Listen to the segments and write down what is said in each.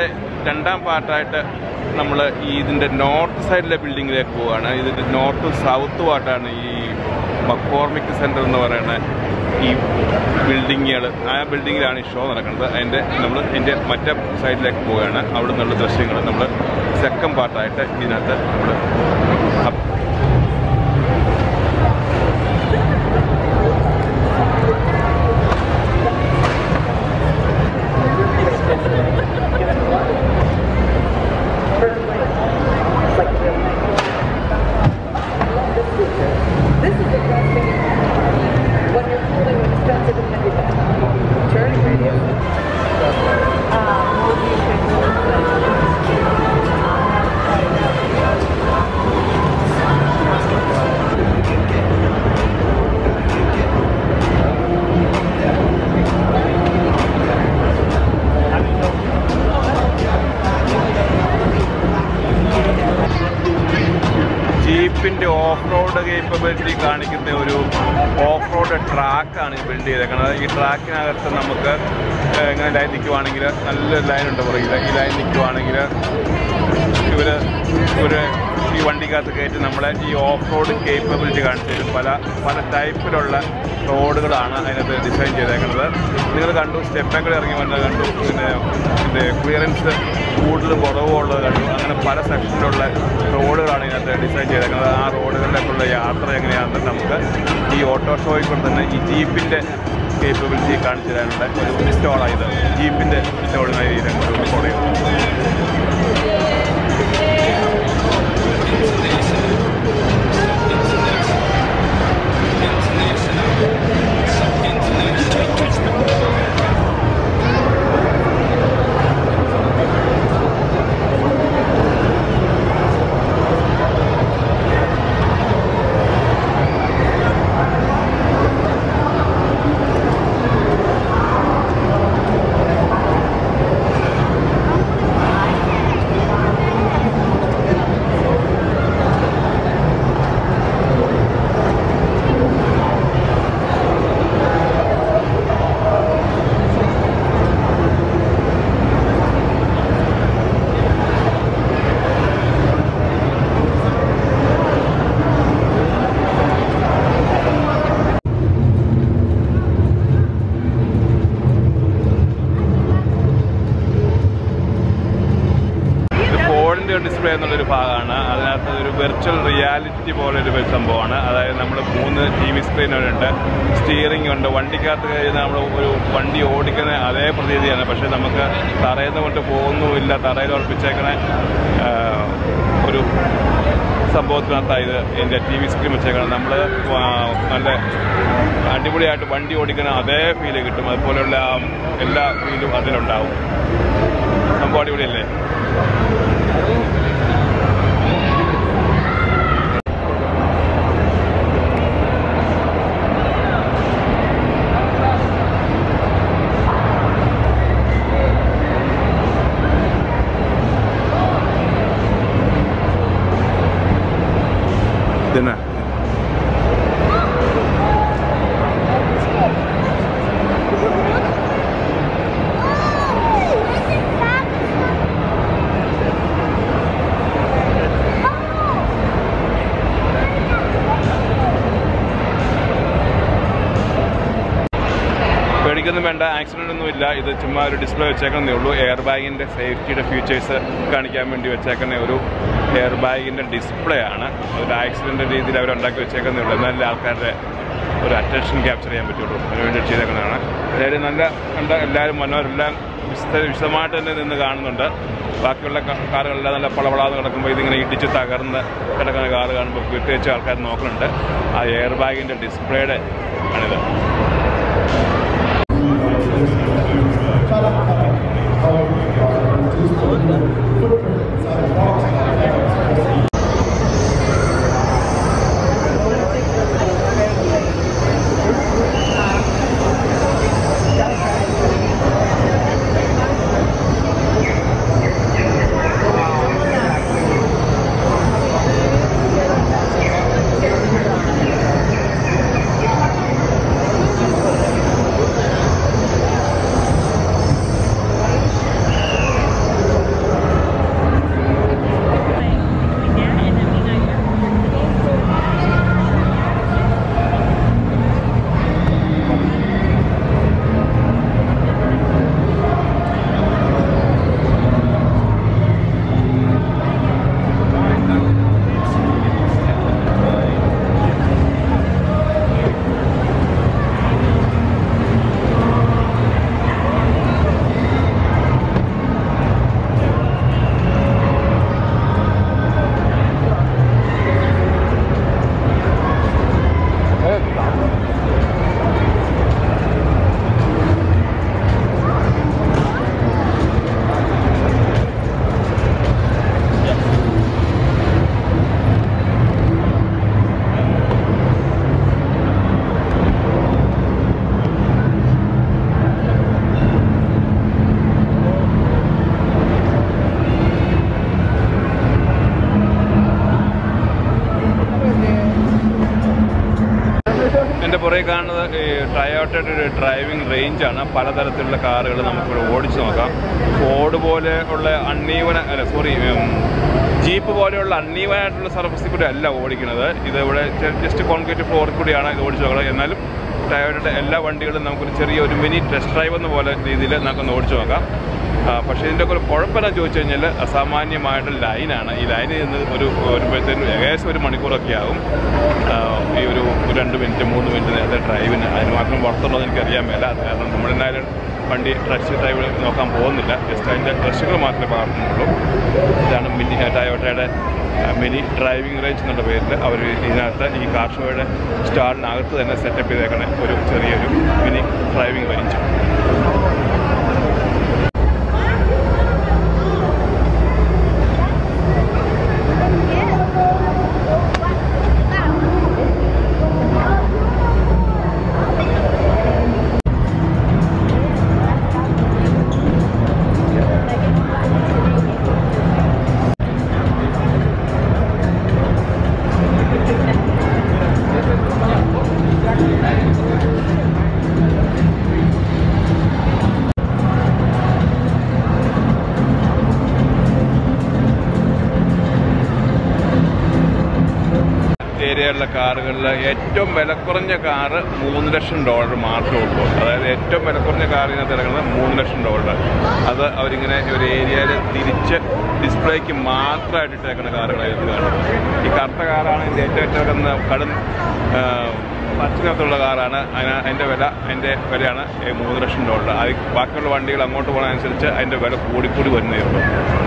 രണ്ടാം പാർട്ടായിട്ട് നമ്മൾ ഈ ഇതിൻ്റെ നോർത്ത് സൈഡിലെ ബിൽഡിങ്ങിലേക്ക് പോവുകയാണ് ഇതിൻ്റെ നോർത്തും സൗത്തും ആയിട്ടാണ് ഈ മക്കോർമിക് സെൻറ്റർ എന്ന് പറയുന്ന ഈ ബിൽഡിങ്ങുകൾ ആ ബിൽഡിങ്ങിലാണ് ഈ ഷോ നടക്കുന്നത് അതിൻ്റെ നമ്മൾ അതിൻ്റെ മറ്റേ സൈഡിലേക്ക് പോവുകയാണ് അവിടെ നിന്നുള്ള ദൃശ്യങ്ങൾ നമ്മൾ സെക്കൻഡ് പാർട്ടായിട്ട് ഇതിനകത്ത് നമ്മൾ This is the best thing you can do when you're holding an expensive and heavy bag. Turning radius. ജീപ്പിൻ്റെ ഓഫ് റോഡ് കേപ്പബിലിറ്റി കാണിക്കുന്ന ഒരു ഓഫ് റോഡ് ട്രാക്കാണ് ബിൽഡ് ചെയ്തേക്കുന്നത് ഈ ട്രാക്കിനകത്ത് നമുക്ക് ഏഹ്, ഇങ്ങനെ ലൈൻ നിൽക്കുവാണെങ്കിൽ നല്ലൊരു ലൈൻ ഉണ്ട് പുറകിൽ ഈ ലൈൻ നിൽക്കുവാണെങ്കിൽ ഇവർ ഒരു ഈ വണ്ടിക്കകത്ത് കയറ്റി നമ്മളെ ഈ ഓഫ് റോഡ് കേപ്പബിലിറ്റി കാണിച്ചു തരും പല പല ടൈപ്പിലുള്ള റോഡുകളാണ് അതിനകത്ത് ഡിസൈൻ ചെയ്തേക്കുന്നത് നിങ്ങൾ കണ്ടു സ്റ്റെപ്പൊക്കെ ഇറങ്ങി വന്നത് കണ്ടു പിന്നെ ഇതിൻ്റെ ക്ലിയറൻസ് കൂടുതൽ കുറവുള്ളത് കണ്ടു അങ്ങനെ പല സെക്ഷനിലുള്ള റോഡുകളാണ് ഇതിനകത്ത് ഡിസൈൻ ചെയ്തേക്കുന്നത് ആ റോഡുകളിലേക്കുള്ള യാത്ര എങ്ങനെയാണെന്ന് നമുക്ക് ഈ ഓട്ടോ ഷോയിൽ കൂടെ തന്നെ ഈ ജീപ്പിൻ്റെ കേപ്പബിലിറ്റി കാണിച്ചു തരാനുള്ള ഒരു സ്റ്റോളായത് ജീപ്പിൻ്റെ സ്റ്റോളിനായി ഒരു സ്റ്റോൾ ചെയ്യുന്നത് ഇത് ഫോണിൻ്റെ ഡിസ്പ്ലേ എന്നുള്ളൊരു ഭാഗമാണ് അതിനകത്ത് ഒരു വെർച്വൽ റിയാലിറ്റി പോലെ ഒരു സംഭവമാണ് അതായത് നമ്മൾ മൂന്ന് ടി വി സ്ക്രീനുകളുണ്ട് സ്റ്റിയറിംഗ് ഉണ്ട് വണ്ടിക്കകത്ത് കഴിഞ്ഞാൽ നമ്മൾ ഒരു വണ്ടി ഓടിക്കുന്ന അതേ പ്രതീതിയാണ് പക്ഷേ നമുക്ക് തറയിൽ നിന്ന് കൊണ്ട് പോകുന്നുമില്ല തറയിൽ ഉറപ്പിച്ചേക്കണ ആ, ഒരു സംഭവത്തിനകത്താണ് ഇത് എൻ്റെ ടി വി സ്ക്രീൻ വെച്ചേക്കണം നമ്മൾ നല്ല അടിപൊളിയായിട്ട് വണ്ടി ഓടിക്കുന്ന അതേ ഫീല് കിട്ടും അതുപോലെയുള്ള ആ എല്ലാ ഫീലും അതിലുണ്ടാവും സംഭവം അടിപൊളിയല്ലേ ഇതെന്നാ പേടിക്കൊന്നും വേണ്ട ആക്സിഡൻ്റ് ഒന്നും ഇല്ല ഇത് ചുമ്മാ ഒരു ഡിസ്പ്ലേ വെച്ചേക്കുന്നേ ഉള്ളൂ എയർ ബാഗിൻ്റെ സേഫ്റ്റിയുടെ ഫീച്ചേഴ്സ് കാണിക്കാൻ വേണ്ടി വെച്ചേക്കുന്ന ഒരു എയർ ബാഗിൻ്റെ ഡിസ്പ്ലേ ആണ് ഒരു ആക്സിഡൻ്റ് രീതിയിൽ അവർ ഉണ്ടാക്കി വെച്ചേക്കുന്നേ ഉള്ളൂ എന്നാലേ ആൾക്കാരുടെ ഒരു അറ്റൻഷൻ ക്യാപ്ചർ ചെയ്യാൻ പറ്റുള്ളൂ അതിന് വേണ്ടി ചെയ്തേക്കുന്നതാണ് അതായത് നല്ല കണ്ട എല്ലാവരും മനോരെല്ലാം വിശദ വിശദമായിട്ട് തന്നെ നിന്ന് കാണുന്നുണ്ട് ബാക്കിയുള്ള കാ- കാറുകളെല്ലാം നല്ല പളവളാന്ന് കിടക്കുമ്പോൾ ഇതിങ്ങനെ ഇടിച്ച് തകർന്ന് കിടക്കുന്ന കാറ് കാണുമ്പോൾ പ്രത്യേകിച്ച് ആൾക്കാർ നോക്കുന്നുണ്ട് ആ എയർ ബാഗിൻ്റെ ഡിസ്പ്ലേയുടെ ആണിത് പുറകെ കാണുന്നത് ഈ ടയോട്ടയുടെ ഒരു ഡ്രൈവിംഗ് റേഞ്ചാണ് പലതരത്തിലുള്ള കാറുകൾ നമുക്കിവിടെ ഓടിച്ചു നോക്കാം ഫോർഡ് പോലെ ഉള്ള അണ്ണീവന അല്ല സോറി ജീപ്പ് പോലെയുള്ള അണ്ണീവനായിട്ടുള്ള സർഫസിൽ കൂടെ അല്ല ഓടിക്കുന്നത് ഇത് ഇവിടെ ജസ്റ്റ് കോൺക്രീറ്റ് ഫ്ലോറിൽ കൂടിയാണ് ഇത് ഓടിച്ചു നോക്കുന്നത് എന്നാലും ടയോട്ടയുടെ എല്ലാ വണ്ടികളും നമുക്കൊരു ചെറിയ ഒരു മിനി ടെസ്റ്റ് ഡ്രൈവ് എന്ന പോലെ രീതിയിൽ നമുക്കൊന്ന് ഓടിച്ചു നോക്കാം ആ, പക്ഷേ ഇതിൻ്റെ ഒക്കെ ഒരു കുഴപ്പമെന്ന് ചോദിച്ചു കഴിഞ്ഞാൽ അസാമാന്യമായിട്ട് ലൈനാണ് ഈ ലൈനിൽ നിന്ന് ഒരു വരുമ്പോഴത്തേനും ഏകദേശം ഒരു മണിക്കൂറൊക്കെ ആവും ആ, ഈ ഒരു ഒരു രണ്ട് മിനിറ്റ് മൂന്ന് മിനിറ്റ് നേരത്തെ ഡ്രൈവിന് അതിന് മാത്രം പുറത്തുള്ളൂ എനിക്ക് അറിയാൻ മേല അത് കാരണം നമ്മളെന്തായാലും വണ്ടി ടെസ്റ്റ് ഡ്രൈവ് നോക്കാൻ പോകുന്നില്ല ജസ്റ്റ് അതിൻ്റെ ഡ്രസ്സുകൾ മാത്രമേ പകർത്തുന്നുള്ളൂ ഇതാണ് മിനി ടയോട്ടയുടെ മിനി ഡ്രൈവിംഗ് റേഞ്ച് എന്നുള്ള പേരിൽ അവർ ഇതിനകത്ത് ഈ കാർ ഷോയുടെ സ്റ്റാളിനകത്ത് തന്നെ സെറ്റപ്പ് ചെയ്തേക്കണ ഒരു ചെറിയൊരു മിനി ഡ്രൈവിംഗ് റേഞ്ച് ഏരിയയിലുള്ള കാറുകളിൽ ഏറ്റവും വില കുറഞ്ഞ കാറ് മൂന്ന് ലക്ഷം ഡോളർ മാത്രമേ ഉള്ളൂ അതായത് ഏറ്റവും വില കുറഞ്ഞ കാറിനകത്ത് ഇറങ്ങുന്നത് മൂന്ന് ലക്ഷം ഡോളർ അത് അവരിങ്ങനെ ഒരു ഏരിയയിൽ തിരിച്ച് ഡിസ്പ്ലേക്ക് മാത്രമായിട്ട് ഇട്ടേക്കുന്ന കാറുകളായിരുന്നു കാണുന്നത് ഈ കറുത്ത കാറാണ് ഇതിൻ്റെ ഏറ്റവും ഏറ്റവും കിടന്ന കടും പച്ചിനകത്തുള്ള കാറാണ് അതിന് അതിൻ്റെ വില അതിൻ്റെ വിലയാണ് ഈ മൂന്ന് ലക്ഷം ഡോളർ അത് ബാക്കിയുള്ള വണ്ടികൾ അങ്ങോട്ട് പോകുന്നതനുസരിച്ച് അതിൻ്റെ വില കൂടിക്കൂടി വരുന്നേ ഉള്ളൂ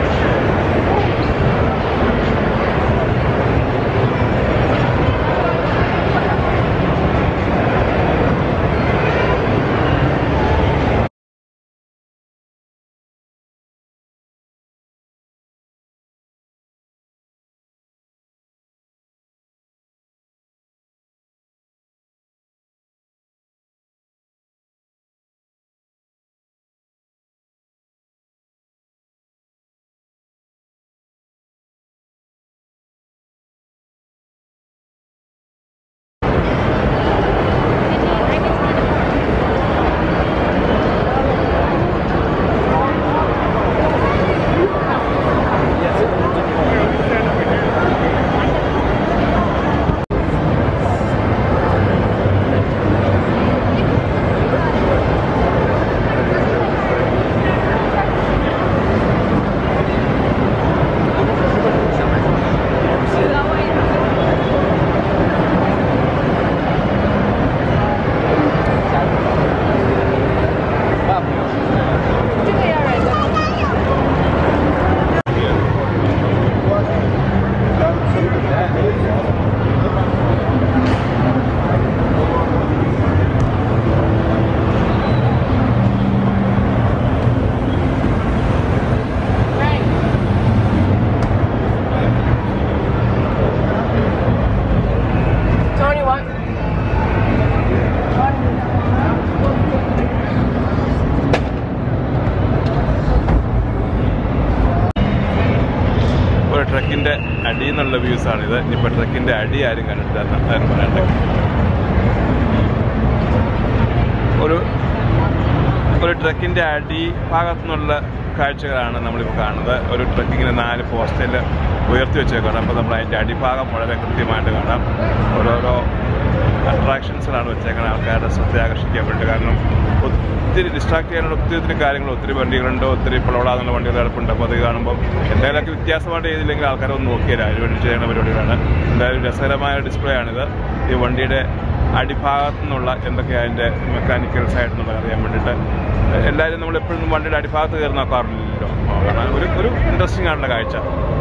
Tony, what? ഒരു ട്രക്കിൻ്റെ അടിയിൽ നിന്നുള്ള വ്യൂസാണിത് ഇനിയിപ്പോൾ ട്രക്കിൻ്റെ അടി ആരും കണ്ടിട്ടില്ല അതാണ് പറയണ്ടത് ഒരു ഒരു ട്രക്കിൻ്റെ അടി ഭാഗത്തു നിന്നുള്ള കാഴ്ചകളാണ് നമ്മളിപ്പോൾ കാണുന്നത് ഒരു ട്രക്കിങ്ങിന് നാല് പോസ്റ്റൽ ഉയർത്തി വെച്ചേക്കാണ് അപ്പോൾ നമ്മൾ അതിൻ്റെ അടിഭാഗം വളരെ കൃത്യമായിട്ട് കാണാം ഓരോരോ അട്രാക്ഷൻസിലാണ് വെച്ചേക്കുന്നത് ആൾക്കാരുടെ ശ്രദ്ധ ആകർഷിക്കാൻ വേണ്ടി കാരണം ഒത്തിരി ഡിസ്ട്രാക്ട് ചെയ്യാനുള്ള ഒത്തിരി ഒത്തിരി കാര്യങ്ങൾ ഒത്തിരി വണ്ടികളുണ്ട് ഒത്തിരി പിളവിടാന്നുള്ള വണ്ടികൾ കിടപ്പുണ്ട് അപ്പോൾ അത് കാണുമ്പോൾ എന്തെങ്കിലുമൊക്കെ വ്യത്യാസമായിട്ട് ചെയ്തില്ലെങ്കിൽ ആൾക്കാരെ ഒന്ന് നോക്കിയില്ല അതിന് വേണ്ടി ചെയ്യുന്ന പരിപാടികളാണ് എന്തായാലും രസകരമായ ഡിസ്പ്ലേ ആണിത് ഈ വണ്ടിയുടെ അടിഭാഗത്തു നിന്നുള്ള എന്തൊക്കെയാണ് അതിൻ്റെ മെക്കാനിക്കൽ സൈഡ് എന്നുള്ളത് അറിയാൻ വേണ്ടിയിട്ട് എല്ലാവരും നമ്മൾ എപ്പോഴും വണ്ടിയുടെ അടിഭാഗത്ത് കയറി നോക്കാറില്ലല്ലോ കാരണം ഒരു ഒരു ഇൻട്രസ്റ്റിംഗ് ആണല്ലോ കാഴ്ച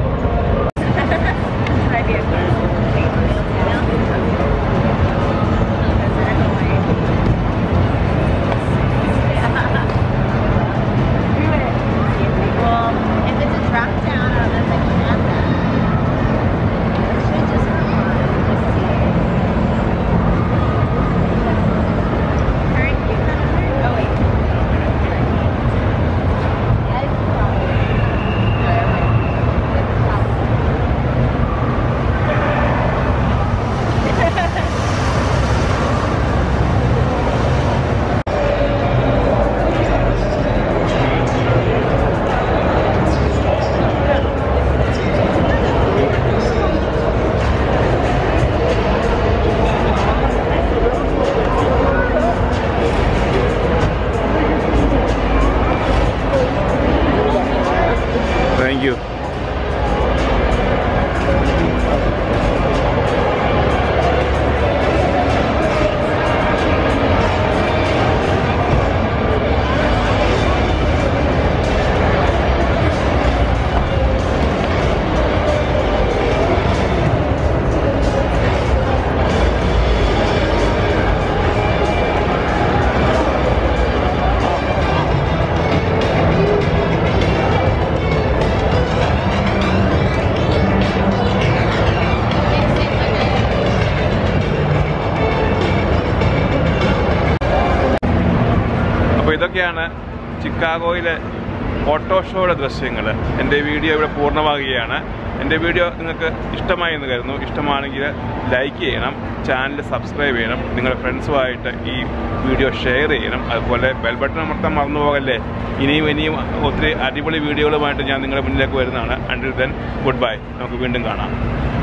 Well, if it's a drop down or there's a camera, you should just come on and just see it. Alright, you come over. Oh, wait. Yeah, it's probably. No, wait. It's possible. Thank you അപ്പോൾ ഇതൊക്കെയാണ് ചിക്കാഗോയിലെ auto ഷോയുടെ ദൃശ്യങ്ങൾ എൻ്റെ video ഇവിടെ പൂർണ്ണമാകുകയാണ് എൻ്റെ video നിങ്ങൾക്ക് ഇഷ്ടമായി എന്ന് കരുതുന്നു ഇഷ്ടമാണെങ്കിൽ ലൈക്ക് ചെയ്യണം ചാനൽ സബ്സ്ക്രൈബ് ചെയ്യണം നിങ്ങളുടെ ഫ്രണ്ട്സുമായിട്ട് ഈ വീഡിയോ ഷെയർ ചെയ്യണം അതുപോലെ ബെൽ ബട്ടൺ അമർത്താൻ മറന്നു പോകല്ലേ ഇനിയും ഇനിയും ഒത്തിരി അടിപൊളി വീഡിയോകളുമായിട്ട് ഞാൻ നിങ്ങളുടെ മുന്നിലേക്ക് വരുന്നതാണ് അണ്ടിൽ ദെൻ ഗുഡ് ബൈ നമുക്ക് വീണ്ടും കാണാം